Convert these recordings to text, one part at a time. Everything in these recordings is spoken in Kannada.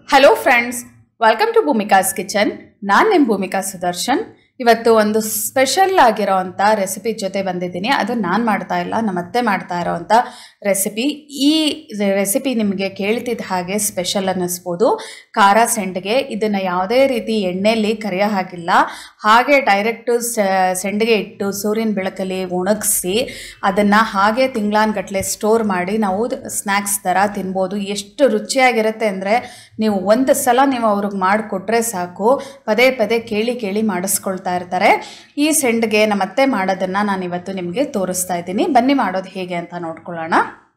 Hello friends welcome to Bhumika's kitchen ನಾನು ನಿಮ್ಮ ಭೂಮಿಕಾ ಸುದರ್ಶನ್ ಇವತ್ತು ಒಂದು ಸ್ಪೆಷಲ್ ಆಗಿರೋವಂಥ ರೆಸಿಪಿ ಜೊತೆ ಬಂದಿದ್ದೀನಿ ಅದು ನಾನು ಮಾಡ್ತಾ ಇಲ್ಲ ನಮ್ಮ ಅತ್ತೆ ಮಾಡ್ತಾ ಇರೋವಂಥ ರೆಸಿಪಿ ಈ ರೆಸಿಪಿ ನಿಮಗೆ ಕೇಳ್ತಿದ್ದ ಹಾಗೆ ಸ್ಪೆಷಲ್ ಅನ್ನಿಸ್ಬೋದು ಖಾರ ಸೆಂಡಿಗೆ ಇದನ್ನು ಯಾವುದೇ ರೀತಿ ಎಣ್ಣೆಯಲ್ಲಿ ಕರಿಯೋ ಹಾಗಿಲ್ಲ ಹಾಗೆ ಡೈರೆಕ್ಟು ಸೆಂಡಿಗೆ ಇಟ್ಟು ಸೂರ್ಯನ ಬೆಳಕಲ್ಲಿ ಒಣಗಿಸಿ ಅದನ್ನು ಹಾಗೆ ತಿಂಗಳಾನ್ಗಟ್ಲೆ ಸ್ಟೋರ್ ಮಾಡಿ ನಾವು ಸ್ನ್ಯಾಕ್ಸ್ ಥರ ತಿನ್ಬೋದು ಎಷ್ಟು ರುಚಿಯಾಗಿರುತ್ತೆ ಅಂದರೆ ನೀವು ಒಂದು ಸಲ ನೀವು ಅವ್ರಿಗೆ ಮಾಡಿಕೊಟ್ರೆ ಸಾಕು ಪದೇ ಪದೇ ಕೇಳಿ ಕೇಳಿ ಮಾಡಿಸ್ಕೊಳ್ತಾ ಇರ್ತಾರೆ ಈ ಸೆಂಡ್ಗೆ ನಮ್ಮ ಅತ್ತೆ ಮಾಡೋದನ್ನು ನಾನು ಇವತ್ತು ನಿಮಗೆ ತೋರಿಸ್ತಾ ಇದ್ದೀನಿ ಬನ್ನಿ ಮಾಡೋದು ಹೇಗೆ ಅಂತ ನೋಡ್ಕೊಳ್ಳೋಣ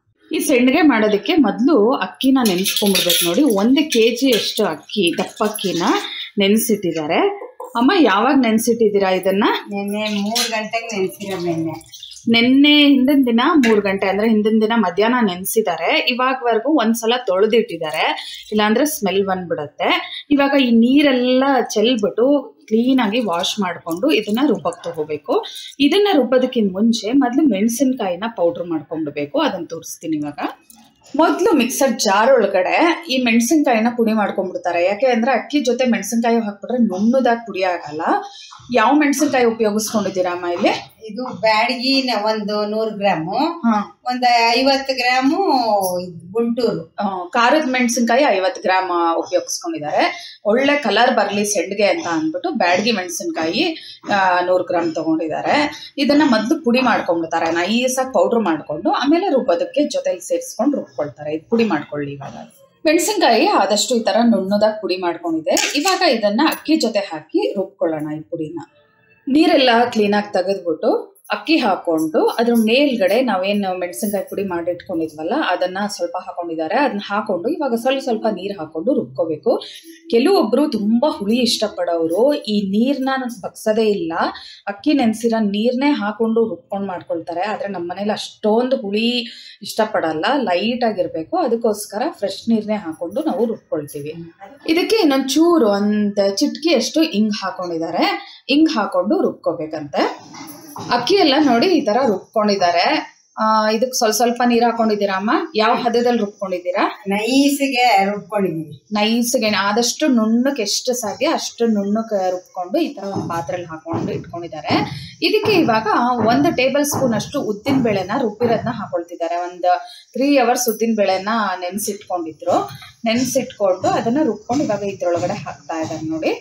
ಈ ಸೆಂಡ್ಗೆ ಮಾಡೋದಕ್ಕೆ ಮೊದಲು ಅಕ್ಕಿನ ನೆನೆಸ್ಕೊಂಡ್ಬಿಡ್ಬೇಕು ನೋಡಿ ಒಂದು ಕೆ ಅಷ್ಟು ಅಕ್ಕಿ ದಪ್ಪ ಅಕ್ಕಿನ ನೆನೆಸಿಟ್ಟಿದ್ದಾರೆ ಅಮ್ಮ ಯಾವಾಗ ನೆನೆಸಿಟ್ಟಿದ್ದೀರಾ ಇದನ್ನ ನಿನ್ನೆ ಮೂರು ಗಂಟೆಗೆ ನೆನ್ಸಿರೋ ನಿನ್ನೆ ನಿನ್ನೆ ಹಿಂದಿನ ದಿನ ಮೂರು ಗಂಟೆ ಅಂದ್ರೆ ಹಿಂದಿನ ದಿನ ಮಧ್ಯಾಹ್ನ ನೆನೆಸಿದ್ದಾರೆ ಇವಾಗವರೆಗೂ ಒಂದ್ಸಲ ತೊಳೆದಿಟ್ಟಿದ್ದಾರೆ ಇಲ್ಲಾಂದ್ರೆ ಸ್ಮೆಲ್ ಬಂದ್ಬಿಡುತ್ತೆ ಇವಾಗ ಈ ನೀರೆಲ್ಲ ಚೆಲ್ಬಿಟ್ಟು ಕ್ಲೀನಾಗಿ ವಾಶ್ ಮಾಡಿಕೊಂಡು ಇದನ್ನ ರುಬ್ಬಕ್ಕೆ ತಗೋಬೇಕು ಇದನ್ನ ರುಬ್ಬೋದಕ್ಕಿಂತ ಮುಂಚೆ ಮೊದಲು ಮೆಣಸಿನ್ಕಾಯಿನ ಪೌಡ್ರ್ ಮಾಡ್ಕೊಂಡ್ಬಿಡ್ಬೇಕು ಅದನ್ನ ತೋರಿಸ್ತೀನಿ ಇವಾಗ ಮೊದಲು ಮಿಕ್ಸರ್ ಜಾರ್ ಒಳಗಡೆ ಈ ಮೆಣಸಿನ್ಕಾಯಿನ ಪುಡಿ ಮಾಡ್ಕೊಂಡ್ಬಿಡ್ತಾರೆ ಯಾಕೆ ಅಂದ್ರೆ ಅಕ್ಕಿ ಜೊತೆ ಮೆಣಸಿನ್ಕಾಯಿ ಹಾಕ್ಬಿಟ್ರೆ ನುಣ್ಣದಾಗಿ ಪುಡಿ ಆಗಲ್ಲ ಯಾವ ಮೆಣಸಿನ್ಕಾಯಿ ಉಪಯೋಗಿಸ್ಕೊಂಡಿದ್ದೀರಾ ಅಮ್ಮ ಇಲ್ಲಿ ಇದು ಬ್ಯಾಡಗಿನ ಒಂದು ನೂರು ಗ್ರಾಮು ಹಾ ಒಂದು ಐವತ್ತು ಗ್ರಾಮು ಇದ್ ಗುಂಟೂರು ಆ, ಖಾರದ ಮೆಣಸಿನ್ಕಾಯಿ ಐವತ್ತು ಗ್ರಾಮ್ ಉಪಯೋಗಿಸ್ಕೊಂಡಿದ್ದಾರೆ ಒಳ್ಳೆ ಕಲರ್ ಬರಲಿ ಸೆಡ್ಗೆ ಅಂತ ಅಂದ್ಬಿಟ್ಟು ಬ್ಯಾಡಗಿ ಮೆಣಸಿನ್ಕಾಯಿ ನೂರು ಗ್ರಾಮ್ ತಗೊಂಡಿದ್ದಾರೆ ಇದನ್ನ ಮೊದಲು ಪುಡಿ ಮಾಡ್ಕೊಂಡ್ಬಿಡ್ತಾರೆ ನೈಸಾಗಿ ಪೌಡ್ರ್ ಮಾಡ್ಕೊಂಡು ಆಮೇಲೆ ರುಬ್ಬೋದಕ್ಕೆ ಜೊತೆಲಿ ಸೇರಿಸ್ಕೊಂಡು ರುಬ್ಕೊಳ್ತಾರೆ ಇದು ಪುಡಿ ಮಾಡ್ಕೊಳ್ಳಿ ಇವಾಗ ಮೆಣಸಿನ್ಕಾಯಿ ಆದಷ್ಟು ಈ ತರ ನುಣ್ಣದಾಗಿ ಪುಡಿ ಮಾಡ್ಕೊಂಡಿದೆ ಇವಾಗ ಇದನ್ನ ಅಕ್ಕಿ ಜೊತೆ ಹಾಕಿ ರುಬ್ಕೊಳ್ಳೋಣ ಈ ಪುಡಿನ ನೀರೆಲ್ಲ ಕ್ಲೀನಾಗಿ ತೆಗೆದ್ಬಿಟ್ಟು ಅಕ್ಕಿ ಹಾಕೊಂಡು ಅದ್ರ ಮೇಲ್ಗಡೆ ನಾವೇನು ಮೆಣಸಿನ್ಕಾಯಿ ಪುಡಿ ಮಾಡಿಟ್ಕೊಂಡಿದ್ವಲ್ಲ ಅದನ್ನ ಸ್ವಲ್ಪ ಹಾಕೊಂಡಿದ್ದಾರೆ ಅದನ್ನ ಹಾಕೊಂಡು ಇವಾಗ ಸ್ವಲ್ಪ ಸ್ವಲ್ಪ ನೀರು ಹಾಕೊಂಡು ರುಬ್ಕೋಬೇಕು ಕೆಲವೊಬ್ರು ತುಂಬಾ ಹುಳಿ ಇಷ್ಟಪಡೋರು ಈ ನೀರ್ನ ಬಗ್ಸೋದೇ ಇಲ್ಲ ಅಕ್ಕಿ ನೆನೆಸಿರೋ ನೀರ್ನೇ ಹಾಕೊಂಡು ರುಬ್ಕೊಂಡು ಮಾಡ್ಕೊಳ್ತಾರೆ ಆದ್ರೆ ನಮ್ಮ ಮನೇಲಿ ಅಷ್ಟೊಂದು ಹುಳಿ ಇಷ್ಟಪಡಲ್ಲ ಲೈಟ್ ಆಗಿರ್ಬೇಕು ಅದಕ್ಕೋಸ್ಕರ ಫ್ರೆಶ್ ನೀರ್ನೇ ಹಾಕೊಂಡು ನಾವು ರುಬ್ಕೊಳ್ತೀವಿ ಇದಕ್ಕೆ ಇನ್ನೊಂದು ಚೂರು ಒಂದು ಚಿಟ್ಕಿ ಅಷ್ಟು ಇಂಗ್ ಹಾಕೊಂಡಿದ್ದಾರೆ ಇಂಗ್ ಹಾಕೊಂಡು ರುಬ್ಕೋಬೇಕಂತೆ ಅಕ್ಕಿ ಎಲ್ಲ ನೋಡಿ ಈ ತರ ರುಬ್ಕೊಂಡಿದ್ದಾರೆ ಆ ಇದಕ್ಕೆ ಸ್ವಲ್ಪ ಸ್ವಲ್ಪ ನೀರು ಹಾಕೊಂಡಿದ್ದೀರಾ ಅಮ್ಮ ಯಾವ ಹದದಲ್ಲಿ ರುಬ್ಕೊಂಡಿದ್ದೀರಾ ನೈಸಿಗೆ ರುಬ್ಕೊಂಡಿದೀವಿ ನೈಸ್ಗೆ ಆದಷ್ಟು ನುಣ್ಣಕ್ಕೆ ಎಷ್ಟು ಸಾಧ್ಯ ಅಷ್ಟು ನುಣ್ಣಕ್ಕೆ ರುಬ್ಕೊಂಡು ಈ ತರ ಒಂದು ಪಾತ್ರೆಯಲ್ಲಿ ಹಾಕೊಂಡು ಇಟ್ಕೊಂಡಿದ್ದಾರೆ ಇದಕ್ಕೆ ಇವಾಗ ಒಂದು ಟೇಬಲ್ ಸ್ಪೂನ್ ಅಷ್ಟು ಉದ್ದಿನ ಬೇಳೆನ ರುಬ್ಬಿರೋದನ್ನ ಹಾಕೊಳ್ತಿದ್ದಾರೆ ಒಂದು ತ್ರೀ ಅವರ್ಸ್ ಉದ್ದಿನ ಬೇಳೆನ ನೆನೆಸಿಟ್ಕೊಂಡಿದ್ರು ನೆನೆಸಿಟ್ಕೊಂಡು ಅದನ್ನ ರುಬ್ಕೊಂಡು ಇವಾಗ ಇದ್ರೊಳಗಡೆ ಹಾಕ್ತಾ ಇದ್ದಾರೆ ನೋಡಿ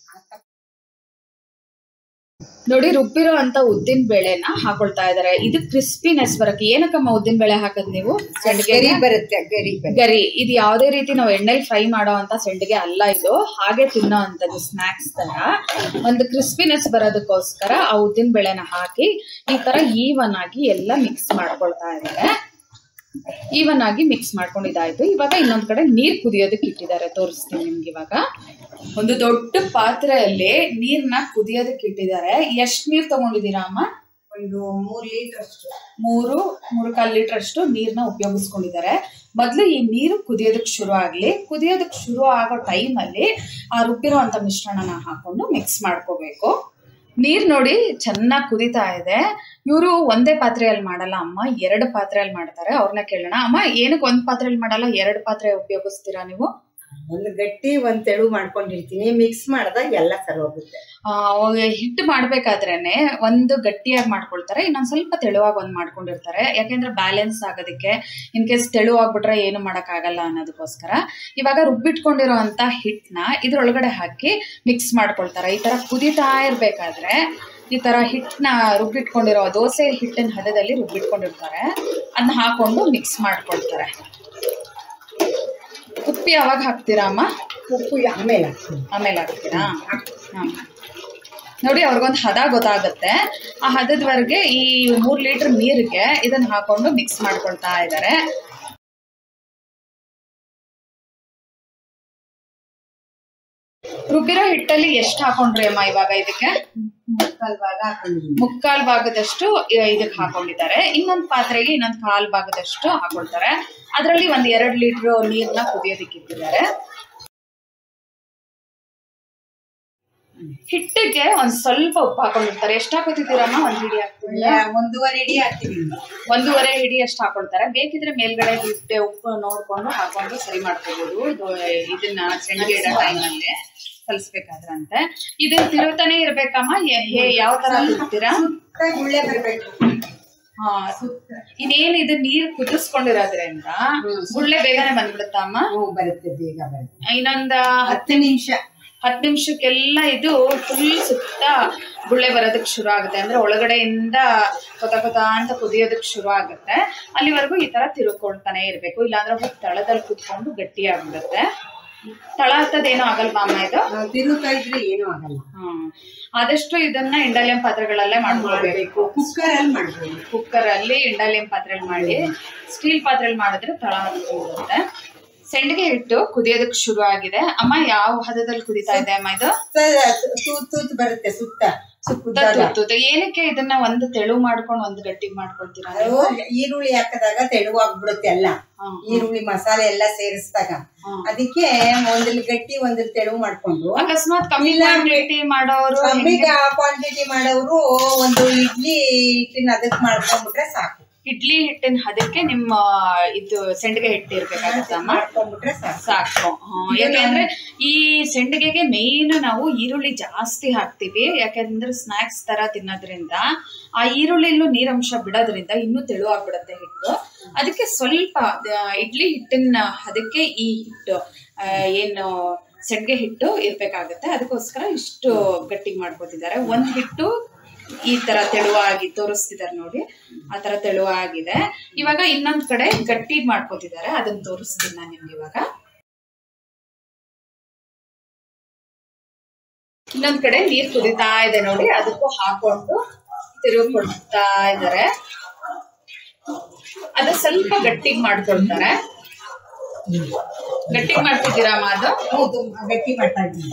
ನೋಡಿ ರುಬ್ಬಿರೋ ಅಂತ ಉದ್ದಿನ ಬೇಳೆನ ಹಾಕೊಳ್ತಾ ಇದ್ದಾರೆ ಇದು ಕ್ರಿಸ್ಪಿನೆಸ್ ಬರಕ್ಕೆ ಏನಕ್ಕಮ್ಮ ಉದ್ದಿನ ಬೇಳೆ ಹಾಕದ್ ನೀವು ಗರಿ ಸಂಡಿಗೆಗೆ? ಬರುತ್ತೆ ಗರಿ ಬರುತ್ತೆ ಗರಿ ಇದು ಯಾವುದೇ ರೀತಿ ನಾವು ಎಣ್ಣೆಲಿ ಫ್ರೈ ಮಾಡೋ ಅಂತ ಸೆಂಡಿಗೆ ಅಲ್ಲ ಇದು ಹಾಗೆ ತಿನ್ನೋ ಅಂತದ್ದು ಸ್ನಾಕ್ಸ್ ತರ ಒಂದು ಕ್ರಿಸ್ಪಿನೆಸ್ ಬರೋದಕ್ಕೋಸ್ಕರ ಆ ಉದ್ದಿನ ಬೇಳೆನ ಹಾಕಿ ಈ ತರ ಈವನ್ ಆಗಿ ಎಲ್ಲ ಮಿಕ್ಸ್ ಮಾಡ್ಕೊಳ್ತಾ ಇದ್ದಾರೆ ಈವನ್ ಆಗಿ ಮಿಕ್ಸ್ ಮಾಡ್ಕೊಂಡಿದ್ದಾಯ್ತು ಇವಾಗ ಇನ್ನೊಂದ್ ಕಡೆ ನೀರ್ ಕುದಿಯೋದಕ್ಕೆ ಇಟ್ಟಿದ್ದಾರೆ ತೋರಿಸ್ತೀನಿ ನಿಮ್ಗೆ ಇವಾಗ ಒಂದು ದೊಡ್ಡ ಪಾತ್ರೆಯಲ್ಲಿ ನೀರ್ನ ಕುದಿಯೋದಕ್ಕೆ ಇಟ್ಟಿದ್ದಾರೆ ಎಷ್ಟ್ ನೀರ್ ತಗೊಂಡಿದ್ದೀರಾ ಅಮ್ಮ ಒಂದು ಮೂರು ಲೀಟರ್ ಅಷ್ಟು ಮೂರು ಮೂರು ಕಾಲು ಲೀಟರ್ ಅಷ್ಟು ನೀರ್ನ ಉಪಯೋಗಿಸ್ಕೊಂಡಿದ್ದಾರೆ ಮೊದಲು ಈ ನೀರು ಕುದಿಯೋದಕ್ಕೆ ಶುರು ಆಗಲಿ ಕುದಿಯೋದಕ್ಕೆ ಶುರು ಆಗೋ ಟೈಮಲ್ಲಿ ಆ ರುಬ್ಬಿರೋಂಥ ಮಿಶ್ರಣನ ಹಾಕೊಂಡು ಮಿಕ್ಸ್ ಮಾಡ್ಕೋಬೇಕು ನೀರು ನೋಡಿ ಚೆನ್ನಾಗಿ ಕುದಿತಾ ಇದೆ ಇವರು ಒಂದೇ ಪಾತ್ರೆಯಲ್ಲಿ ಮಾಡಲ್ಲ ಅಮ್ಮ ಎರಡು ಪಾತ್ರೆಯಲ್ಲಿ ಮಾಡ್ತಾರೆ ಅವ್ರನ್ನ ಕೇಳೋಣ ಅಮ್ಮ ಏನಕ್ಕೆ ಒಂದು ಪಾತ್ರೆಯಲ್ಲಿ ಮಾಡಲ್ಲ ಎರಡು ಪಾತ್ರೆ ಉಪಯೋಗಿಸ್ತೀರಾ ನೀವು ಒಂದು ಗಟ್ಟಿ ಒಂದ್ ತೆಳು ಮಾಡ್ಕೊಂಡಿರ್ತೀನಿ ಮಿಕ್ಸ್ ಮಾಡಿದಾಗ ಎಲ್ಲ ಸರಿ ಹೋಗುತ್ತೆ ಆ, ಅವಾಗ ಹಿಟ್ಟು ಮಾಡ್ಬೇಕಾದ್ರೇನೆ ಒಂದು ಗಟ್ಟಿಯಾಗಿ ಮಾಡ್ಕೊಳ್ತಾರೆ ಇನ್ನೊಂದ್ ಸ್ವಲ್ಪ ತೆಳುವಾಗಿ ಒಂದ್ ಮಾಡ್ಕೊಂಡಿರ್ತಾರೆ ಯಾಕೆಂದ್ರೆ ಬ್ಯಾಲೆನ್ಸ್ ಆಗೋದಕ್ಕೆ ಇನ್ ಕೇಸ್ ತೆಳುವಾಗ್ಬಿಟ್ರೆ ಏನು ಆಗಲ್ಲ ಅನ್ನೋದಕ್ಕೋಸ್ಕರ ಇವಾಗ ರುಬ್ಬಿಟ್ಕೊಂಡಿರೋ ಅಂತ ಹಿಟ್ಟನ್ನ ಇದ್ರೊಳಗಡೆ ಹಾಕಿ ಮಿಕ್ಸ್ ಮಾಡ್ಕೊಳ್ತಾರೆ ಈ ತರ ಕುದಿತಾ ಇರ್ಬೇಕಾದ್ರೆ ಈ ತರ ಹಿಟ್ಟನ್ನ ರುಬ್ಬಿಟ್ಕೊಂಡಿರೋ ದೋಸೆ ಹಿಟ್ಟಿನ ಹದದಲ್ಲಿ ರುಬ್ಬಿಟ್ಕೊಂಡಿರ್ತಾರೆ ಅದನ್ನ ಹಾಕೊಂಡು ಮಿಕ್ಸ್ ಮಾಡ್ಕೊಳ್ತಾರೆ ಉಪ್ಪು ಯಾವಾಗ ಹಾಕ್ತೀರಾ ಅಮ್ಮ ಉಪ್ಪು ಆಮೇಲೆ ಹಾಕ್ತೀನಿ ಆಮೇಲೆ ಹಾಕ್ತೀರಾ ಹಾಂ ನೋಡಿ ಅವ್ರಿಗೊಂದು ಹದ ಗೊತ್ತಾಗುತ್ತೆ ಆ ಹದದವರೆಗೆ ಈ ಮೂರ್ ಲೀಟರ್ ನೀರಿಗೆ ಇದನ್ನ ಹಾಕೊಂಡು ಮಿಕ್ಸ್ ಮಾಡ್ಕೊಳ್ತಾ ಇದ್ದಾರೆ ರುಬ್ಬಿರೋ ಹಿಟ್ಟಲ್ಲಿ ಎಷ್ಟು ಹಾಕೊಂಡ್ರಿ ಅಮ್ಮ ಇವಾಗ ಇದಕ್ಕೆ ಮುಕ್ಕಾಲ್ ಭಾಗ ಹಾಕೊಂಡಿದ್ದೀನಿ ಮುಕ್ಕಾಲ್ ಭಾಗದಷ್ಟು ಇ- ಇದಕ್ಕೆ ಹಾಕೊಂಡಿದ್ದಾರೆ ಇನ್ನೊಂದು ಪಾತ್ರೆಗೆ ಇನ್ನೊಂದು ಕಾಲ್ ಭಾಗದಷ್ಟು ಹಾಕೊಳ್ತಾರೆ ಅದರಲ್ಲಿ ಒಂದ್ ಎರಡ್ ಲೀಟರ್ ನೀರ್ನ ಕುದಿಯೋದಕ್ಕೆ ಇಟ್ಟಿದ್ದಾರೆ ಹಿಟ್ಟಿಗೆ ಒಂದ್ ಸ್ವಲ್ಪ ಉಪ್ಪು ಹಾಕೊಂಡಿರ್ತಾರೆ ಎಷ್ಟು ಹಾಕೋತಿದ್ದೀರಮ್ಮ ಒಂದ್ ಹಿಡಿ ಹಾಕ್ತೀರಾ ಒಂದೂವರೆ ಇಡಿ ಹಾಕ್ತೀವಿ ಒಂದೂವರೆ ಹಿಡಿ ಅಷ್ಟು ಹಾಕೊಳ್ತಾರೆ ಬೇಕಿದ್ರೆ ಮೇಲ್ಗಡೆ ಹಿಟ್ಟೆ ಉಪ್ಪು ನೋಡ್ಕೊಂಡು ಹಾಕೊಂಡು ಸರಿ ಮಾಡ್ಕೋಬಹುದು ಇದು ಇದನ್ನ ಸೆಣಗೆ ಇಡೋ ಟೈಮಲ್ಲಿ ಕಲಿಸ್ಬೇಕಾದ್ರಂತೆ ಇದನ್ನ ತಿರುತ್ತಾನೆ ಇರ್ಬೇಕಮ್ಮ ಎ- ಹೇ- ಯಾವ ತರ ತಿರುತ್ತೀರಾ ಗುಳ್ಳೆ ಬರ್ಬೇಕು ಹಾ ಇನ್ನೇನ್ ಇದು ನೀರ್ ಕುದಿಸ್ಕೊಂಡಿರೋದ್ರಿಂದ ಗುಳ್ಳೆ ಬೇಗನೆ ಬಂದ್ಬಿಡುತ್ತಮ್ಮ ಹ್ಞೂ ಬರುತ್ತೆ ಬೇಗ ಬರುತ್ತೆ ಇನ್ನೊಂದ ಹತ್ತು ನಿಮಿಷ ಹತ್ತು ನಿಮಿಷಕ್ಕೆಲ್ಲ ಇದು ಫುಲ್ ಸುತ್ತ ಗುಳ್ಳೆ ಬರೋದಕ್ಕೆ ಶುರು ಆಗುತ್ತೆ ಅಂದ್ರೆ ಒಳಗಡೆಯಿಂದ ಕೊತ ಕೊತ ಅಂತ ಕುದಿಯೋದಕ್ಕೆ ಶುರು ಆಗುತ್ತೆ ಅಲ್ಲಿವರೆಗೂ ಈ ತರ ತಿರುಕೊಳ್ತಾನೆ ಇರ್ಬೇಕು ಇಲ್ಲಾಂದ್ರೆ ಹೋಗಿ ತಳದಲ್ಲಿ ಕುತ್ಕೊಂಡು ಗಟ್ಟಿ ಆಗ್ಬಿಡುತ್ತೆ ತಳ ಹತ್ತದೇನೋ ಆಗಲ್ವಾ ಅಮ್ಮ ಇದು ನಾವು ತಿರುಗ್ತಾ ಇದ್ರೆ ಏನೂ ಆಗಲ್ಲ ಹ್ಮ್ ಆದಷ್ಟು ಇದನ್ನ ಇಂಡಾಲಿಯಂ ಪಾತ್ರೆಗಳಲ್ಲೇ ಮಾಡ್ಕೊಳ್ಬೇಕು ಕುಕ್ಕರ್ ಅಲ್ಲಿ ಮಾಡ್ಬೋದು ಕುಕ್ಕರ್ ಅಲ್ಲಿ ಇಂಡಾಲಿಯಂ ಪಾತ್ರೆಯಲ್ಲಿ ಮಾಡಿ ಸ್ಟೀಲ್ ಪಾತ್ರೆಯಲ್ಲಿ ಮಾಡಿದ್ರೆ ತಳ ಹತ್ಕೊಂಡ್ಬಿಡುತ್ತೆ ಸೆಂಡಿಗೆ ಹಿಟ್ಟು ಕುದಿಯೋದಕ್ಕೆ ಶುರು ಆಗಿದೆ ಅಮ್ಮ ಯಾವ ಹದದಲ್ಲಿ ಕುದಿತಾ ಇದೆ ಅಮ್ಮ ಇದು ತೂತ್ ತೂತ್ ಬರುತ್ತೆ ಸುತ್ತ ಸುತ್ತ ತುತ್ತುತ್ತೆ. ಏನಕ್ಕೆ ಇದನ್ನ ಒಂದು ತೆಳು ಮಾಡ್ಕೊಂಡು ಒಂದು ಗಟ್ಟಿ ಮಾಡ್ಕೊಳ್ತೀರಾ ಅದು ಈರುಳ್ಳಿ ಹಾಕಿದಾಗ ತೆಳುವಾಗ್ಬಿಡುತ್ತೆ ಎಲ್ಲ ಹ್ಮ್. ಈರುಳ್ಳಿ ಮಸಾಲೆ ಎಲ್ಲ ಸೇರಿಸಿದಾಗ ಹ್ಮ್. ಅದಕ್ಕೆ ಒಂದಲ್ಲಿ ಗಟ್ಟಿ ಒಂದಲ್ಲಿ ತೆಳು ಮಾಡ್ಕೊಂಡು ಅಕಸ್ಮಾತ್ ಕಮ್ಮಿ ಕ್ವಾಂಟಿಟಿ ಮಾಡೋರು ಕಮ್ಮಿ ಕ್ವಾಂಟಿಟಿ ಮಾಡೋರು ಒಂದು ಇಡ್ಲಿ ಹಿಟ್ಟಿನ ಅದಕ್ಕೆ ಮಾಡ್ಕೊಂಡ್ಬಿಟ್ರೆ ಸಾಕು ಇಡ್ಲಿ ಹಿಟ್ಟಿನ ಹದಕ್ಕೆ ನಿಮ್ಮ ಇದು ಸೆಂಡಿಗೆ ಹಿಟ್ಟು ಇರ್ಬೇಕಾಗತ್ತಮ್ಮ ಮಾಡ್ಕೊಂಡ್ಬಿಟ್ರೆ ಸಾಕು ಸಾಕು ಹ್ಮ್. ಯಾಕೆಂದ್ರೆ ಈ ಸೆಂಡಿಗೆಗೆ ಮೇನ್ ನಾವು ಈರುಳ್ಳಿ ಜಾಸ್ತಿ ಹಾಕ್ತಿವಿ ಯಾಕೆಂದ್ರೆ ಸ್ನಾಕ್ಸ್ ತರ ತಿನ್ನೋದ್ರಿಂದ ಆ ಈರುಳ್ಳಿಲೂ ನೀರಂಶ ಬಿಡೋದ್ರಿಂದ ಇನ್ನೂ ತೆಳು ಆಗ್ಬಿಡತ್ತೆ ಹಿಟ್ಟು ಅದಕ್ಕೆ ಸ್ವಲ್ಪ ಆ, ಇಡ್ಲಿ ಹಿಟ್ಟಿನ ಹದಕ್ಕೆ ಈ ಹಿಟ್ಟು ಆ, ಏನು ಸೆಂಡಿಗೆ ಹಿಟ್ಟು ಇರ್ಬೇಕಾಗತ್ತೆ ಅದಕ್ಕೋಸ್ಕರ ಇಷ್ಟು ಗಟ್ಟಿ ಮಾಡ್ಕೊತಿದ್ದಾರೆ ಒಂದ್ ಹಿಟ್ಟು ಈ ತರ ತೆಳುವಾಗಿ ತೋರಿಸ್ತಿದ್ದಾರೆ ನೋಡಿ ಆ ತರ ತೆಳುವಾಗಿದೆ ಇವಾಗ ಇನ್ನೊಂದ್ ಕಡೆ ಗಟ್ಟಿ ಮಾಡ್ಕೊತಿದ್ದಾರೆ ಅದನ್ನ ತೋರಿಸ್ತೀನಿ ನಾನು ನಿಮ್ಗೆ ಇವಾಗ ಇನ್ನೊಂದ್ ಕಡೆ ನೀರ್ ಕುದಿತಾ ಇದೆ ನೋಡಿ ಅದಕ್ಕೂ ಹಾಕೊಂಡು ತಿರುಗಿ ಕೊಡ್ತಾ ಇದ್ದಾರೆ ಅದು ಸ್ವಲ್ಪ ಗಟ್ಟಿಗೆ ಮಾಡ್ಕೊಳ್ತಾರೆ ಗಟ್ಟಿಗೆ ಮಾಡ್ತಿದ್ದೀರಮ್ಮ ಅದು ಹೌದು ಗಟ್ಟಿ ಮಾಡ್ತಾ ಇದ್ದೀನಿ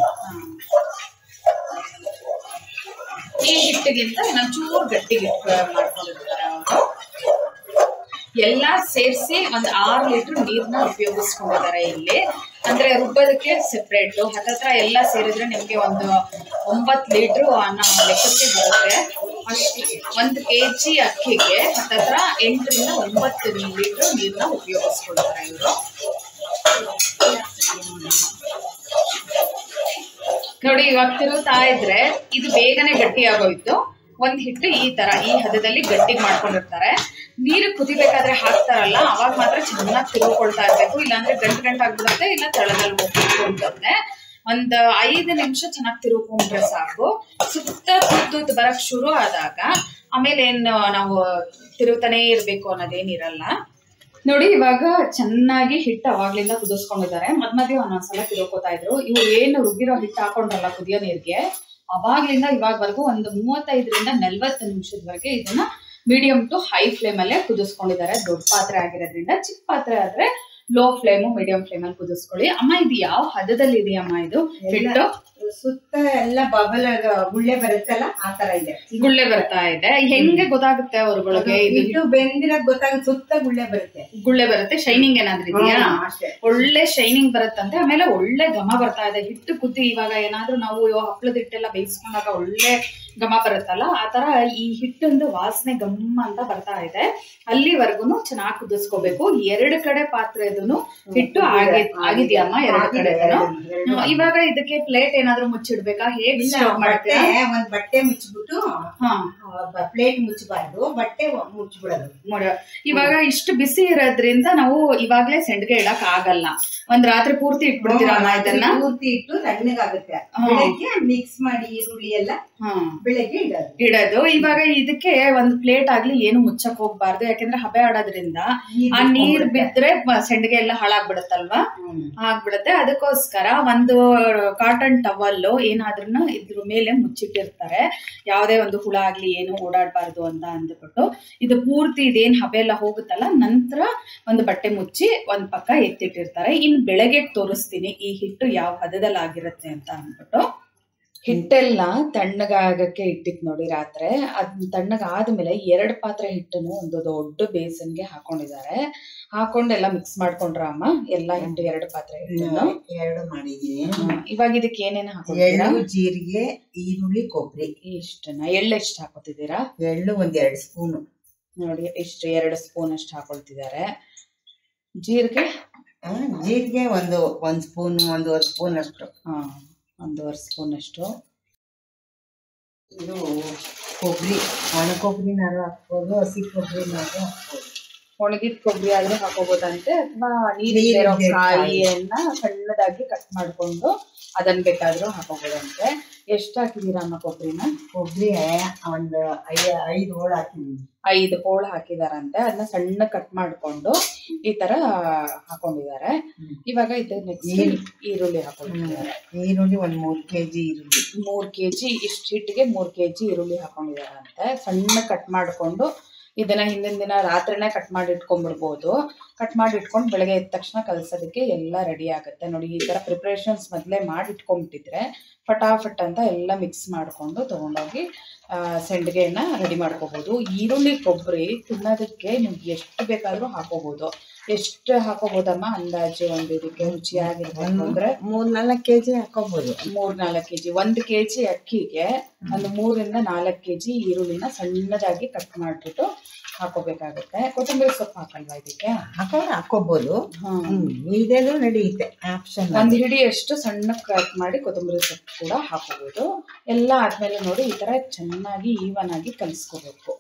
ಈ ಹಿಟ್ಟಿಗಿಂತ ಇನ್ನೊಂದ್ ಚೂರು ಗಟ್ಟಿಗೆ ಮಾಡ್ಕೊಂಡಿರ್ತಾರೆ ಅವರು ಎಲ್ಲ ಸೇರಿಸಿ ಒಂದ್ ಆರು ಲೀಟರ್ ನೀರ್ನ ಉಪಯೋಗಿಸ್ಕೊಂಡಿದ್ದಾರೆ ಇಲ್ಲಿ ಅಂದ್ರೆ ರುಬ್ಬೋದಕ್ಕೆ ಸೆಪ್ರೇಟ್ ಹತ್ತತ್ರ ಎಲ್ಲ ಸೇರಿದ್ರೆ ನಿಮ್ಗೆ ಒಂದು ಒಂಬತ್ ಲೀಟ್ರು ಅನ್ನೋ ಲೆಕ್ಕಕ್ಕೆ ಬರುತ್ತೆ ಅಷ್ಟು ಒಂದು ಕೆ ಜಿ ಅಕ್ಕಿಗೆ ಹತ್ತತ್ರ ಎಂಟರಿಂದ ಒಂಬತ್ತು ಲೀಟ್ರ್ ನೀರ್ನ ಉಪಯೋಗಿಸ್ಕೊಳ್ತಾರೆ ಇವರು ನೋಡಿ ಇವಾಗ ತಿರುಗ್ತಾ ಇದ್ರೆ ಇದು ಬೇಗನೆ ಗಟ್ಟಿ ಆಗೋಯ್ತು ಒಂದ್ ಹಿಟ್ಟು ಈ ತರ ಈ ಹದದಲ್ಲಿ ಗಟ್ಟಿಗೆ ಮಾಡ್ಕೊಂಡಿರ್ತಾರೆ ನೀರು ಕುದಿಬೇಕಾದ್ರೆ ಹಾಕ್ತಾರಲ್ಲ ಅವಾಗ ಮಾತ್ರ ಚೆನ್ನಾಗಿ ತಿರುಗಿಕೊಳ್ತಾ ಇರ್ಬೇಕು ಇಲ್ಲಾಂದ್ರೆ ಗಂಟು ಗಂಟು ಆಗ್ಬಿಡುತ್ತೆ ಇಲ್ಲ ತಳದಲ್ಲಿ ಹೋಗ್ಬಿಡುತ್ತೆ ಒಂದ್ ಐದು ನಿಮಿಷ ಚೆನ್ನಾಗಿ ತಿರುಗ್ಕೊಂಡ್ರೆ ಸಾಕು ಸುತ್ತ ತುತ್ತು ಬರಕ್ ಶುರು ಆದಾಗ ಆಮೇಲೆ ಏನ್ ನಾವು ತಿರುಗ್ತಾನೆ ಇರ್ಬೇಕು ಅನ್ನೋದೇನಿರಲ್ಲ ನೋಡಿ ಇವಾಗ ಚೆನ್ನಾಗಿ ಹಿಟ್ಟು ಅವಾಗ್ಲಿಂದ ಕುದಿಸ್ಕೊಂಡಿದ್ದಾರೆ ಮದ್ ಮಧ್ಯೆ ಒಂದೊಂದ್ಸಲ ತಿರುಕೋತಾ ಇದ್ರು ಇವ್ರು ಏನು ರುಬ್ಬಿರೋ ಹಿಟ್ಟು ಹಾಕೊಂಡ್ರಲ್ಲ ಕುದಿಯೋ ನೀರ್ಗೆ ಅವಾಗ್ಲಿಂದ ಇವಾಗವರೆಗೂ ಒಂದು ಮೂವತ್ತೈದರಿಂದ ನಲ್ವತ್ತು ನಿಮಿಷದವರೆಗೆ ಇದನ್ನ ಮೀಡಿಯಂ ಟು ಹೈ ಫ್ಲೇಮ್ ಅಲ್ಲೇ ಕುದಿಸ್ಕೊಂಡಿದ್ದಾರೆ ದೊಡ್ಡ ಪಾತ್ರೆ ಆಗಿರೋದ್ರಿಂದ ಚಿಕ್ಕ ಪಾತ್ರೆ ಆದ್ರೆ ಲೋ ಫ್ಲೇಮು ಮೀಡಿಯಂ ಫ್ಲೇಮ್ ಅಲ್ಲಿ ಕುದಿಸ್ಕೊಳ್ಳಿ ಅಮ್ಮ ಇದು ಯಾವ ಹದದಲ್ಲಿ ಇದೆಯಮ್ಮ ಇದು ಹಿಟ್ಟು ಸುತ್ತ ಎಲ್ಲ ಬಬಲ್ ಗುಳ್ಳೆ ಬರುತ್ತಲ್ಲ ಆ ತರ ಇದೆ ಗುಳ್ಳೆ ಬರ್ತಾ ಇದೆ ಹೆಂಗೆ ಗೊತ್ತಾಗುತ್ತೆ ಅವ್ರಗಳಿಗೆ ಇದು ಇದು ಬೆಂದಿರೋದ್ ಗೊತ್ತಾಗುತ್ತೆ ಸುತ್ತ ಗುಳ್ಳೆ ಬರುತ್ತೆ ಗುಳ್ಳೆ ಬರುತ್ತೆ ಶೈನಿಂಗ್ ಏನಾದ್ರೂ ಇದೆಯಾ ಹಾ, ಅಷ್ಟೇ ಒಳ್ಳೆ ಶೈನಿಂಗ್ ಬರುತ್ತಂತೆ ಆಮೇಲೆ ಒಳ್ಳೆ ಘಮ ಬರ್ತಾ ಇದೆ ಹಿಟ್ಟು ಕುದ್ದಿ ಇವಾಗ ಏನಾದ್ರೂ ನಾವು ಇವಾಗ ಹಪ್ಪಳದ ಹಿಟ್ಟೆಲ್ಲ ಬೇಯಿಸ್ಕೊಂಡಾಗ ಒಳ್ಳೆ ಘಮ ಬರುತ್ತಲ್ಲ ಆ ತರ ಈ ಹಿಟ್ಟೊಂದು ವಾಸನೆ ಗಮ್ಮ ಅಂತ ಬರ್ತಾ ಇದೆ ಅಲ್ಲಿವರೆಗೂ ಚೆನ್ನಾಗಿ ಕುದಿಸ್ಕೋಬೇಕು ಎರಡು ಕಡೆ ಪಾತ್ರೆದೂ ಹಿಟ್ಟು ಆಗಿ ಆಗಿದ್ಯಮ್ಮ ಎರಡು ಕಡೆ ಇವಾಗ ಇದಕ್ಕೆ ಪ್ಲೇಟ್ ಏನಾದ್ರೂ ಮುಚ್ಚಿಡ್ಬೇಕಾ ಹೇಗ್ ಇಲ್ಲ ಸ್ಟವ್ ಬಟ್ಟೆ ಮಾಡ್ತೀರಾ ಒಂದ್ ಬಟ್ಟೆ ಮುಚ್ಚಿಬಿಟ್ಟು ಹಾ ಪ್ಲೇಟ್ ಮುಚ್ಚಬಾರ್ದು ಬಟ್ಟೆ ಮುಚ್ಚಿಬಿಡೋದು ಮೊಡ- ಇವಾಗ ಇಷ್ಟು ಬಿಸಿ ಇರೋದ್ರಿಂದ ನಾವು ಇವಾಗ್ಲೇ ಸೆಂಡ್ಗೆ ಇಡಕ್ ಆಗಲ್ಲ ಒಂದ್ ರಾತ್ರಿ ಪೂರ್ತಿ ಇಟ್ಬಿಡ್ತೀರಾ ಅಮ್ಮ ಇದನ್ನ ಪೂರ್ತಿ ಇಟ್ಟು ತಣ್ಣಗಾಗುತ್ತೆ ಹಾ. ಬೆಳಗ್ಗೆ ಮಿಕ್ಸ್ ಮಾಡಿ ಈರುಳ್ಳಿ ಎಲ್ಲ ಹ್ಮ್ ಬೆಳಗ್ಗೆ ಇಡೋದು ಇಡೋದು ಇವಾಗ ಇದಕ್ಕೆ ಒಂದ್ ಪ್ಲೇಟ್ ಆಗ್ಲಿ ಏನು ಮುಚ್ಚಕ್ ಹೋಗ್ಬಾರ್ದು ಯಾಕಂದ್ರೆ ಹಬೆ ಆಡೋದ್ರಿಂದ ಆ ನೀರ್ ಬಿದ್ರೆ ಮ- ಸೆಂಡ್ಗೆ ಎಲ್ಲ ಹಾಳಾಗ್ಬಿಡುತ್ತಲ್ವಾ ಹ್ಮ್. ಆಗ್ಬಿಡುತ್ತೆ ಅದಕ್ಕೋಸ್ಕರ ಒಂದು ಕಾಟನ್ ಟವಲ್ ಏನಾದ್ರೂ ಇದ್ರ ಮೇಲೆ ಮುಚ್ಚಿಟ್ಟಿರ್ತಾರೆ ಯಾವುದೇ ಒಂದು ಹುಳ ಆಗ್ಲಿ ಏನು ಓಡಾಡಬಾರ್ದು ಅಂತ ಅಂದ್ಬಿಟ್ಟು ಇದು ಪೂರ್ತಿ ಇದೇನ್ ಹಬೆ ಎಲ್ಲ ಹೋಗುತ್ತಲ್ಲ ನಂತರ ಒಂದು ಬಟ್ಟೆ ಮುಚ್ಚಿ ಒಂದ್ ಪಕ್ಕ ಎತ್ತಿಟ್ಟಿರ್ತಾರೆ ಇನ್ ಬೆಳಗ್ಗೆ ತೋರಿಸ್ತೀನಿ ಈ ಹಿಟ್ಟು ಯಾವ ಹದದಲ್ಲಿ ಆಗಿರುತ್ತೆ ಅಂತ ಅಂದ್ಬಿಟ್ಟು ಹಿಟ್ಟೆಲ್ಲ ತಣ್ಣಗಾಗಕ್ಕೆ ಇಟ್ಟಿತ್ತು ನೋಡಿ ರಾತ್ರಿ ಅದ್ ತಣ್ಣಗಾದ್ಮೇಲೆ ಎರಡು ಪಾತ್ರೆ ಹಿಟ್ಟನ್ನು ಒಂದು ದೊಡ್ಡ ಬೇಸನ್ಗೆ ಹಾಕೊಂಡಿದ್ದಾರೆ ಹಾಕೊಂಡು ಎಲ್ಲ ಮಿಕ್ಸ್ ಮಾಡ್ಕೊಂಡ್ರ ಅಮ್ಮ ಎಲ್ಲ ಹಿಂಡು ಎರಡು ಪಾತ್ರೆ ಹಿಟ್ಟನ್ನು ಎರಡು ಮಾಡಿದೀನಿ ಹ್ಮ್. ಇವಾಗ ಇದಕ್ಕೆ ಏನೇನು ಹಾಕೊಂಡಿದ್ದೀರಾ ಎಳ್ಳು ಜೀರಿಗೆ ಈರುಳ್ಳಿ ಕೊಬ್ಬರಿ ಇಷ್ಟನ್ನ ಎಳ್ಳು ಎಷ್ಟು ಹಾಕೋತಿದ್ದೀರಾ ಎಳ್ಳು ಒಂದ್ ಎರಡು ಸ್ಪೂನು ನೋಡಿ ಇಷ್ಟು ಎರಡು ಸ್ಪೂನ್ ಅಷ್ಟು ಹಾಕೊಳ್ತಿದ್ದಾರೆ ಜೀರಿಗೆ ಜೀರಿಗೆ ಒಂದು ಒಂದ್ ಸ್ಪೂನ್ ಒಂದೂವರೆ ಸ್ಪೂನ್ ಅಷ್ಟು ಹಾ ಒಂದೂವರೆ ಸ್ಪೂನ್ ಅಷ್ಟು ಇದು ಕೊಬ್ಬರಿ ಒಣ ಕೊಬ್ಬರಿನಾರು ಹಾಕ್ಬೋದು ಹಸಿ ಕೊಬ್ಬರಿನಾರು ಹಾಕ್ಬೋದು ಒಣಗಿದ ಕೊಬ್ಬರಿ ಆದ್ರೆ ಹಾಕೋಬಹುದಂತೆ ಅಥವಾ ನೀರಿಲ್ದೇ ನೀರಿರೋ ಕಾಯಿ. ಕಾಯಿಯನ್ನ ಸಣ್ಣದಾಗಿ ಕಟ್ ಮಾಡ್ಕೊಂಡು ಅದನ್ನ ಬೇಕಾದ್ರೂ ಹಾಕೋಬಹುದಂತೆ ಎಷ್ಟು ಹಾಕಿದೀರಾ ಅಮ್ಮ ಕೊಬ್ಬರಿನ ಕೊಬ್ಬರಿ ಒಂದ್ ಐ ಐದು ಹೋಳು ಹಾಕಿದೀನಿ ಐದು ಹೋಳು ಹಾಕಿದಾರಂತೆ ಅದನ್ನ ಸಣ್ಣ ಕಟ್ ಮಾಡ್ಕೊಂಡು ಈ ತರ ಹಾಕೊಂಡಿದ್ದಾರೆ ಹ್ಮ್. ಇವಾಗ ಇದು ನೆಕ್ಸ್ಟ್ ಈರುಳ್ಳಿ. ಈರುಳ್ಳಿ ಹಾಕೊಂಡಿದ್ದಾರೆ ಈರುಳ್ಳಿ ಒಂದ್ ಮೂರ್ ಕೆಜಿ ಈರುಳ್ಳಿ ಮೂರ್ ಕೆಜಿ ಇಷ್ಟು ಹಿಟ್ಟಿಗೆ ಮೂರ್ ಕೆಜಿ ಈರುಳ್ಳಿ ಹಾಕೊಂಡಿದಾರಂತೆ ಸಣ್ಣ ಕಟ್ ಮಾಡ್ಕೊಂಡು ಇದನ್ನ ಹಿಂದಿನ ದಿನ ರಾತ್ರಿನೇ ಕಟ್ ಮಾಡಿ ಇಟ್ಕೊಂಡ್ಬಿಡ್ಬೋದು ಕಟ್ ಮಾಡಿ ಇಟ್ಕೊಂಡು ಬೆಳಗ್ಗೆ ಎದ್ದ ತಕ್ಷಣ ಕಲ್ಸೋದಕ್ಕೆ ಎಲ್ಲ ರೆಡಿ ಆಗುತ್ತೆ ನೋಡಿ ಈ ತರ ಪ್ರಿಪ್ರೇಷನ್ಸ್ ಮೊದಲೇ ಮಾಡಿ ಇಟ್ಕೊಂಡ್ಬಿಟ್ಟಿದ್ರೆ ಫಟಾಫಟ್ ಅಂತ ಎಲ್ಲ ಮಿಕ್ಸ್ ಮಾಡ್ಕೊಂಡು ತಗೊಂಡೋಗಿ ಆ, ಸೆಂಡ್ಗೆನ ರೆಡಿ ಮಾಡ್ಕೋಬಹುದು ಈರುಳ್ಳಿ ಕೊಬ್ಬರಿ ತಿನ್ನೋದಕ್ಕೆ ನಿಮ್ಗೆ ಎಷ್ಟು ಬೇಕಾದ್ರೂ ಹಾಕೋಬಹುದು ಎಷ್ಟು ಹಾಕೋಬಹುದಮ್ಮ ಅಂದಾಜು ಒಂದು ಇದಕ್ಕೆ ರುಚಿಯಾಗಿರ್ಬೇಕು ಅಂದ್ರೆ ಮೂರ್ ನಾಲ್ಕು ಕೆಜಿ ಹಾಕೋಬಹುದು ಮೂರ್ ನಾಲ್ಕು ಕೆಜಿ ಒಂದ್ ಕೆಜಿ ಅಕ್ಕಿಗೆ ಒಂದು ಮೂರಿಂದ ನಾಲ್ಕು ಕೆಜಿ ಈರುಳ್ಳಿನ ಸಣ್ಣದಾಗಿ ಕಟ್ ಮಾಡ್ಬಿಟ್ಟು ಹಾಕೋಬೇಕಾಗುತ್ತೆ ಕೊತ್ತಂಬರಿ ಸೊಪ್ಪು ಹಾಕಲ್ವಾ ಇದಕ್ಕೆ ಹಾಕೊಂಡ್ರೆ ಹಾಕೋಬಹುದು ಹ್ಮ್. ಹ್ಮ್ ಇಲ್ದೇನು ನಡೆಯುತ್ತೆ ಆಪ್ಷನ್ ಒಂದ್ ಹಿಡಿ ಅಷ್ಟು ಸಣ್ಣ ಕಟ್ ಮಾಡಿ ಕೊತ್ತಂಬರಿ ಸೊಪ್ಪು ಕೂಡ ಹಾಕೋಬಹುದು ಎಲ್ಲ ಆದ್ಮೇಲೆ ನೋಡಿ ಈ ತರ ಚೆನ್ನಾಗಿ ಈವನ್ ಆಗಿ ಕಲಿಸ್ಕೋಬೇಕು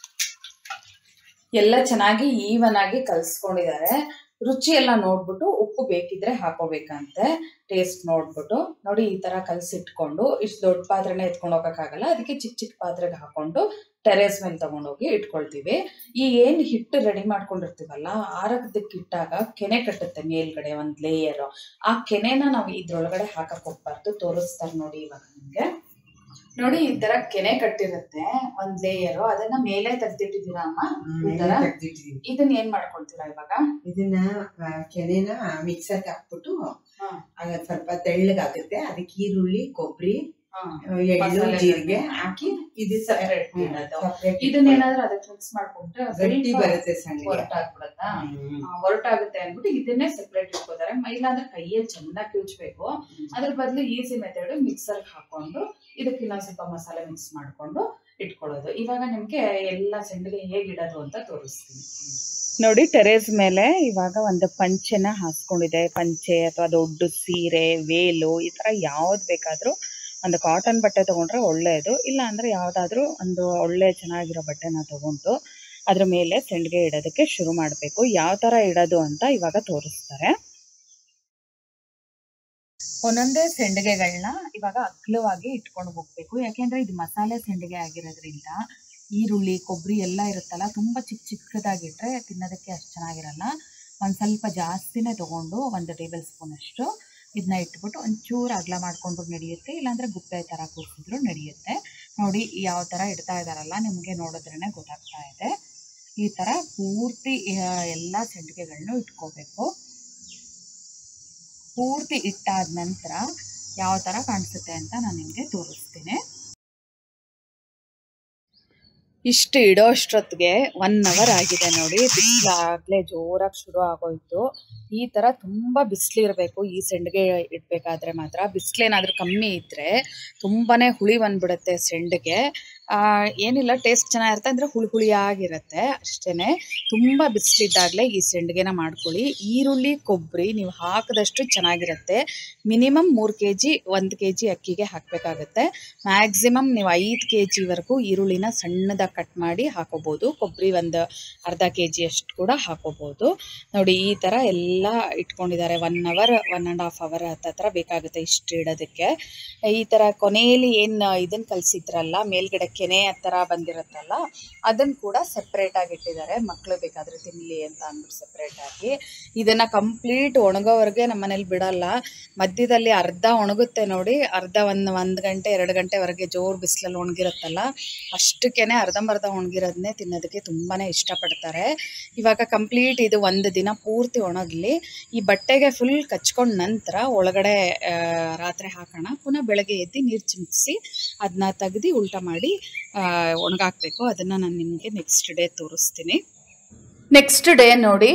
ಎಲ್ಲ ಚೆನ್ನಾಗಿ ಈವನ್ ಆಗಿ ಕಲ್ಸ್ಕೊಂಡಿದ್ದಾರೆ ರುಚಿ ಎಲ್ಲ ನೋಡ್ಬಿಟ್ಟು ಉಪ್ಪು ಬೇಕಿದ್ರೆ ಹಾಕೋಬೇಕಂತೆ ಟೇಸ್ಟ್ ನೋಡ್ಬಿಟ್ಟು ನೋಡಿ ಈ ತರ ಕಲ್ಸಿಟ್ಕೊಂಡು ಇಷ್ಟು ದೊಡ್ಡ ಪಾತ್ರೆನೇ ಎತ್ಕೊಂಡು ಹೋಗಕ್ಕಾಗಲ್ಲ ಅದಕ್ಕೆ ಚಿಕ್ಕ ಚಿಕ್ಕ ಪಾತ್ರೆಗೆ ಹಾಕೊಂಡು ಟೆರೇಸ್ ಮೇಲೆ ತಗೊಂಡೋಗಿ ಇಟ್ಕೊಳ್ತೀವಿ ಈ ಏನ್ ಹಿಟ್ಟು ರೆಡಿ ಮಾಡ್ಕೊಂಡಿರ್ತೀವಲ್ಲ ಆರಕ್ಕದಕ್ಕೆ ಇಟ್ಟಾಗ ಕೆನೆ ಕಟ್ಟುತ್ತೆ ಮೇಲ್ಗಡೆ ಒಂದ್ ಲೇಯರ್ ಆ ಕೆನೆನ ನಾವು ಇದ್ರೊಳಗಡೆ ಹಾಕಕ್ ಹೋಗ್ಬಾರ್ದು ತೋರಿಸ್ತಾರೆ ನೋಡಿ ಇವಾಗ ನಿಮ್ಗೆ ನೋಡಿ ಈ ತರ ಕೆನೆ ಕಟ್ಟಿರುತ್ತೆ ಒಂದ್ ಲೇಯರ್ ಅದನ್ನ ಮೇಲೆ ತೆಗ್ದಿಟ್ಟಿದ್ದೀರಾ ಅಮ್ಮ ಈ ತರ ಇದನ್ನ ಏನ್ ಮಾಡ್ಕೊಳ್ತೀರಾ ಇವಾಗ ಇದನ್ನ ಆ, ಕೆನೆನ ಮಿಕ್ಸರ್ಗೆ ಹಾಕ್ಬಿಟ್ಟು ಹಾ. ಆಗ ಸ್ವಲ್ಪ ತೆಳ್ಳಗಾಗುತ್ತೆ ಅದಕ್ಕೆ ಈರುಳ್ಳಿ ಕೊಬ್ಬರಿ ಹಾ. ಎಳ್ಳು ಮಸಾಲೆ ಜೀರಿಗೆ ಹಾಕಿ ಇದು Separate ಹ್ಮ್, ಇಡೋದು. separate ಇದನ್ನೇನಾದ್ರೂ ಅದಕ್ಕೆ ಮಿಕ್ಸ್ ಮಾಡ್ಕೊಂಡ್ರೆ ಗಟ್ಟಿ ಬರುತ್ತೆ ಸಣ್ಣ ಹೊರಟಾಗ್ಬಿಡತ್ತಾ ಹೊರಟಾಗುತ್ತೆ ಅಂದ್ಬಿಟ್ಟು ಇದನ್ನೇ ಸೆಪರೇಟ್ ಇಟ್ಕೋತಾರೆ ಇಲ್ಲಾಂದ್ರೆ ಕೈಯಲ್ಲಿ ಚೆನ್ನಾಗಿ ಕಿವುಚ್ಬೇಕು ಅದ್ರ ಬದಲು ಈಸಿ ಮೆಥಡ್ ಮಿಕ್ಸರ್ ಹಾಕೊಂಡು ಇದಕ್ಕೆ ಇನ್ನೊಂದ್ ಸ್ವಲ್ಪ ಮಸಾಲೆ ಮಿಕ್ಸ್ ಮಾಡ್ಕೊಂಡು ಇಟ್ಕೊಳ್ಳೋದು ಇವಾಗ ನಿಮ್ಗೆ ಎಲ್ಲ ಸೆಂಡಿಗೆ ಹೇಗೆ ಇಡೋದು ಅಂತ ತೋರಿಸ್ತೀನಿ ನೋಡಿ ಟೆರೇಸ್ ಮೇಲೆ ಇವಾಗ ಒಂದು ಪಂಚೆನ ಹಾಸ್ಕೊಂಡಿದೆ ಪಂಚೆ ಅಥವಾ ದೊಡ್ಡ ಸೀರೆ ವೇಲು ಈ ತರ ಯಾವ್ದು ಬೇಕಾದ್ರೂ ಒಂದು ಕಾಟನ್ ಬಟ್ಟೆ ತಗೊಂಡ್ರೆ ಒಳ್ಳೆಯದು ಇಲ್ಲ ಅಂದ್ರೆ ಯಾವ್ದಾದ್ರು ಒಂದು ಒಳ್ಳೆ ಚೆನ್ನಾಗಿರೋ ಬಟ್ಟೆನ ತಗೊಂಡು ಅದ್ರ ಮೇಲೆ ಸೆಂಡ್ಗೆ ಇಡೋದಕ್ಕೆ ಶುರು ಮಾಡಬೇಕು ಯಾವ ತರ ಇಡೋದು ಅಂತ ಇವಾಗ ತೋರಿಸ್ತಾರೆ ಒಂದೊಂದೇ ಸೆಂಡಿಗೆಗಳನ್ನ ಇವಾಗ ಅಗ್ಲವಾಗಿ ಇಟ್ಕೊಂಡು ಹೋಗ್ಬೇಕು ಯಾಕೆಂದ್ರೆ ಇದು ಮಸಾಲೆ ಸೆಂಡಿಗೆ ಆಗಿರೋದ್ರಿಂದ ಈರುಳ್ಳಿ ಕೊಬ್ಬರಿ ಎಲ್ಲ ಇರುತ್ತಲ್ಲ ತುಂಬಾ ಚಿಕ್ಕ ಚಿಕ್ಕದಾಗಿಟ್ರೆ ತಿನ್ನೋದಕ್ಕೆ ಅಷ್ಟು ಚೆನ್ನಾಗಿರಲ್ಲ ಒಂದ್ ಸ್ವಲ್ಪ ಜಾಸ್ತಿನೇ ತಗೊಂಡು ಒಂದು ಟೇಬಲ್ ಸ್ಪೂನ್ ಅಷ್ಟು ಇದನ್ನ ಇಟ್ಬಿಟ್ಟು ಒಂಚೂರು ಅಗಲ ಮಾಡ್ಕೊಂಡ್ರು ನಡೆಯುತ್ತೆ ಇಲ್ಲಾಂದ್ರೆ ಗುಪ್ಪೆ ತರ ಕೂರಿಸಿದ್ರು ನಡೆಯುತ್ತೆ ನೋಡಿ ಯಾವ ತರ ಇಡ್ತಾ ಇದಾರಲ್ಲ ನಿಮ್ಗೆ ನೋಡಿದ್ರೇನೆ ಗೊತ್ತಾಗ್ತಾ ಇದೆ ಈ ತರ ಪೂರ್ತಿ ಆ, ಎಲ್ಲ ಸೆಂಡಿಗೆಗಳನ್ನೂ ಇಟ್ಕೋಬೇಕು ಪೂರ್ತಿ ಇಟ್ಟಾದ ನಂತರ ಯಾವ ತರ ಕಾಣಿಸುತ್ತೆ ಅಂತ ನಾನು ನಿಮ್ಗೆ ತೋರಿಸ್ತೀನಿ ಇಷ್ಟು ಇಡೋ ಅಷ್ಟೊತ್ತಿಗೆ ಒನ್ ಅವರ್ ಆಗಿದೆ ನೋಡಿ ಬಿಸಿಲಾಗ್ಲೇ ಜೋರಾಗಿ ಶುರು ಆಗೋಯ್ತು ಈ ತರ ತುಂಬಾ ಬಿಸಿಲಿರ್ಬೇಕು ಈ ಸೆಂಡಿಗೆ ಇಡ್ಬೇಕಾದ್ರೆ ಮಾತ್ರ ಬಿಸಿಲೇನಾದ್ರೂ ಕಮ್ಮಿ ಇದ್ರೆ ತುಂಬಾನೇ ಹುಳಿ ಬಂದ್ಬಿಡುತ್ತೆ ಸೆಂಡಿಗೆ ಆ, ಏನಿಲ್ಲ ಟೇಸ್ಟ್ ಚೆನ್ನಾಗಿರುತ್ತೆ ಅಂದ್ರೆ ಹುಳಿ ಹುಳಿಯಾಗಿರುತ್ತೆ ಅಷ್ಟೇನೆ ತುಂಬಾ ಬಿಸಿಲಿದ್ದಾಗಲೇ ಈ ಸೆಂಡಿಗೆನ ಮಾಡ್ಕೊಳ್ಳಿ ಈರುಳ್ಳಿ ಕೊಬ್ಬರಿ ನೀವು ಹಾಕಿದಷ್ಟು ಚೆನ್ನಾಗಿರುತ್ತೆ ಮಿನಿಮಮ್ ಮೂರು ಕೆ ಜಿ ಒಂದು ಕೆ ಜಿ ಅಕ್ಕಿಗೆ ಹಾಕಬೇಕಾಗತ್ತೆ ಮ್ಯಾಕ್ಸಿಮಮ್ ನೀವು ಐದು ಕೆ ಜಿವರೆಗೂ ಈರುಳ್ಳಿನ ಸಣ್ಣದಾಗಿ ಕಟ್ ಮಾಡಿ ಹಾಕೋಬೋದು ಕೊಬ್ಬರಿ ಒಂದು ಅರ್ಧ ಕೆ ಜಿ ಅಷ್ಟು ಕೂಡ ಹಾಕೋಬೋದು ನೋಡಿ ಈ ಥರ ಎಲ್ಲ ಇಟ್ಕೊಂಡಿದ್ದಾರೆ one hour one and half hour ಹತ್ರ ಬೇಕಾಗುತ್ತೆ ಇಷ್ಟು ಇಡೋದಕ್ಕೆ ಈ ಥರ ಕೊನೆಯಲ್ಲಿ ಏನು ಇದನ್ನು ಕಲಿಸಿದ್ರಲ್ಲ ಮೇಲ್ಗಡೆ ಕೆನೆ ಆ ಥರ ಬಂದಿರುತ್ತಲ್ಲ ಅದನ್ನು ಕೂಡ ಸೆಪ್ರೇಟ್ ಆಗಿ ಇಟ್ಟಿದ್ದಾರೆ ಮಕ್ಕಳು ಬೇಕಾದರೆ ತಿನ್ನಲಿ ಅಂತ ಅಂದ್ಬಿಟ್ಟು ಸೆಪ್ರೇಟ್ ಆಗಿ ಇದನ್ನ ಕಂಪ್ಲೀಟ್ ಒಣಗೋವರೆಗೆ ನಮ್ಮ ಮನೇಲಿ ಬಿಡಲ್ಲ ಮಧ್ಯದಲ್ಲಿ ಅರ್ಧ ಒಣಗುತ್ತೆ ನೋಡಿ ಅರ್ಧ ಒಂದು ಒಂದು ಗಂಟೆ ಎರಡು ಗಂಟೆವರೆಗೆ ಜೋರು ಬಿಸಿಲಲ್ಲಿ ಒಣಗಿರುತ್ತಲ್ಲ ಅಷ್ಟಕ್ಕೇನೆ ಅರ್ಧಂಬರ್ಧ ಒಣಗಿರೋದನ್ನೇ ತಿನ್ನೋದಕ್ಕೆ ತುಂಬಾನೇ ಇಷ್ಟಪಡ್ತಾರೆ ಇವಾಗ ಕಂಪ್ಲೀಟ್ ಇದು ಒಂದು ದಿನ ಪೂರ್ತಿ ಒಣಗಲಿ ಈ ಬಟ್ಟೆಗೆ ಫುಲ್ ಕಚ್ಕೊಂಡ ನಂತರ ಒಳಗಡೆ ಆ, ರಾತ್ರಿ ಹಾಕೋಣ ಪುನಃ ಬೆಳಗ್ಗೆ ಎದ್ದು ನೀರು ಚಿಮ್ಮಿಸಿ ಅದನ್ನ ತೆಗ್ದು ಉಲ್ಟಾ ಮಾಡಿ ಆ, ಒಣಗಾಕ್ಬೇಕು ಅದನ್ನ ನಾನು ನಿಮಗೆ ನೆಕ್ಸ್ಟ್ ಡೇ ತೋರಿಸ್ತೀನಿ ನೆಕ್ಸ್ಟ್ ಡೇ ನೋಡಿ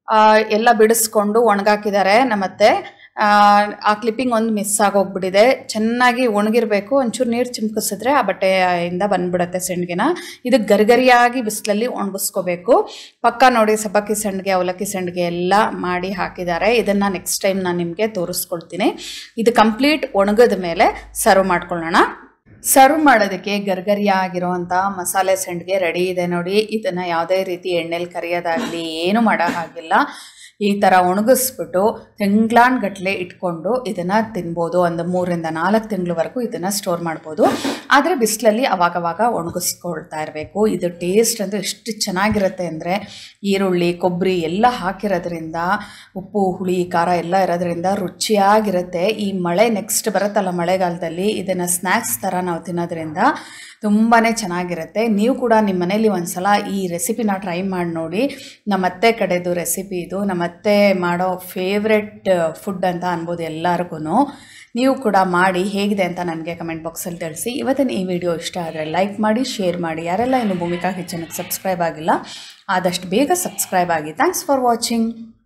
ಆ, ಎಲ್ಲ ಬಿಡಿಸ್ಕೊಂಡು ಒಣಗಾಕಿದ್ದಾರೆ ನಮ್ಮತ್ತೆ ಆ, ಆ ಕ್ಲಿಪ್ಪಿಂಗ್ ಒಂದು ಮಿಸ್ ಆಗೋಗ್ಬಿಟ್ಟಿದೆ ಚೆನ್ನಾಗಿ ಒಣಗಿರಬೇಕು ಒಂಚೂರು ನೀರು ಚಿಮ್ಕಿಸಿದ್ರೆ ಆ ಬಟ್ಟೆಯಿಂದ ಬಂದ್ಬಿಡುತ್ತೆ ಸೆಣ್ಗೆನ ಇದು ಗರಿಗರಿಯಾಗಿ ಬಿಸಿಲಲ್ಲಿ ಒಣಗಿಸ್ಕೋಬೇಕು ಪಕ್ಕ ನೋಡಿ ಸಬ್ಬಕ್ಕಿ ಸಂಡಿಗೆ ಅವಲಕ್ಕಿ ಸಂಡಿಗೆ ಎಲ್ಲ ಮಾಡಿ ಹಾಕಿದ್ದಾರೆ ಇದನ್ನು ನೆಕ್ಸ್ಟ್ ಟೈಮ್ ನಾನು ನಿಮಗೆ ತೋರಿಸ್ಕೊಳ್ತೀನಿ ಇದು ಕಂಪ್ಲೀಟ್ ಒಣಗಿದ ಮೇಲೆ ಸರ್ವ್ ಮಾಡ್ಕೊಳ್ಳೋಣ ಸರ್ವ್ ಮಾಡೋದಕ್ಕೆ ಗರ್ಗರಿಯಾಗಿರುವಂಥ ಮಸಾಲೆ ಸಂಡಿಗೆ ರೆಡಿ ಇದೆ ನೋಡಿ ಇದನ್ನು ಯಾವುದೇ ರೀತಿ ಎಣ್ಣೆಲಿ ಕರಿಯೋದಾಗಲಿ ಏನು ಮಾಡೋ ಹಾಗಿಲ್ಲ ಈ ಥರ ಒಣಗಿಸ್ಬಿಟ್ಟು ತಿಂಗ್ಳಾನ್ಗಟ್ಲೆ ಇಟ್ಕೊಂಡು ಇದನ್ನು ತಿನ್ಬೋದು ಒಂದು ಮೂರಿಂದ ನಾಲ್ಕು ತಿಂಗಳವರೆಗೂ ಇದನ್ನು ಸ್ಟೋರ್ ಮಾಡ್ಬೋದು ಆದರೆ ಬಿಸಿಲಲ್ಲಿ ಅವಾಗವಾಗ ಒಣಗಿಸ್ಕೊಳ್ತಾ ಇರಬೇಕು ಇದು ಟೇಸ್ಟ್ ಅಂತೂ ಎಷ್ಟು ಚೆನ್ನಾಗಿರುತ್ತೆ ಅಂದರೆ ಈರುಳ್ಳಿ ಕೊಬ್ಬರಿ ಎಲ್ಲ ಹಾಕಿರೋದ್ರಿಂದ ಉಪ್ಪು ಹುಳಿ ಖಾರ ಎಲ್ಲ ಇರೋದ್ರಿಂದ ರುಚಿಯಾಗಿರುತ್ತೆ ಈ ಮಳೆ ನೆಕ್ಸ್ಟ್ ಬರುತ್ತಲ್ಲ ಮಳೆಗಾಲದಲ್ಲಿ ಇದನ್ನು ಸ್ನ್ಯಾಕ್ಸ್ ಥರ ನಾವು ತಿನ್ನೋದ್ರಿಂದ ತುಂಬಾ ಚೆನ್ನಾಗಿರುತ್ತೆ ನೀವು ಕೂಡ ನಿಮ್ಮ ಮನೇಲಿ ಒಂದ್ಸಲ ಈ ರೆಸಿಪಿನ ಟ್ರೈ ಮಾಡಿ ನೋಡಿ ನಮ್ಮತ್ತೆ ಕಡೆದು ರೆಸಿಪಿ ಇದು ನಮ್ಮತ್ತೆ ಮಾಡೋ ಫೇವ್ರೆಟ್ ಫುಡ್ ಅಂತ ಅನ್ಬೋದು ಎಲ್ಲರಿಗೂ ನೀವು ಕೂಡ ಮಾಡಿ ಹೇಗಿದೆ ಅಂತ ನನಗೆ ಕಮೆಂಟ್ ಬಾಕ್ಸಲ್ಲಿ ತಿಳಿಸಿ ಇವತ್ತಿನ ಈ ವಿಡಿಯೋ ಇಷ್ಟ ಆದರೆ ಲೈಕ್ ಮಾಡಿ ಶೇರ್ ಮಾಡಿ ಯಾರೆಲ್ಲ ಇನ್ನು ಭೂಮಿಕಾ ಕಿಚನ್ಗೆ ಸಬ್ಸ್ಕ್ರೈಬ್ ಆಗಿಲ್ಲ ಆದಷ್ಟು ಬೇಗ ಸಬ್ಸ್ಕ್ರೈಬ್ ಆಗಿ ಥ್ಯಾಂಕ್ಸ್ ಫಾರ್ ವಾಚಿಂಗ್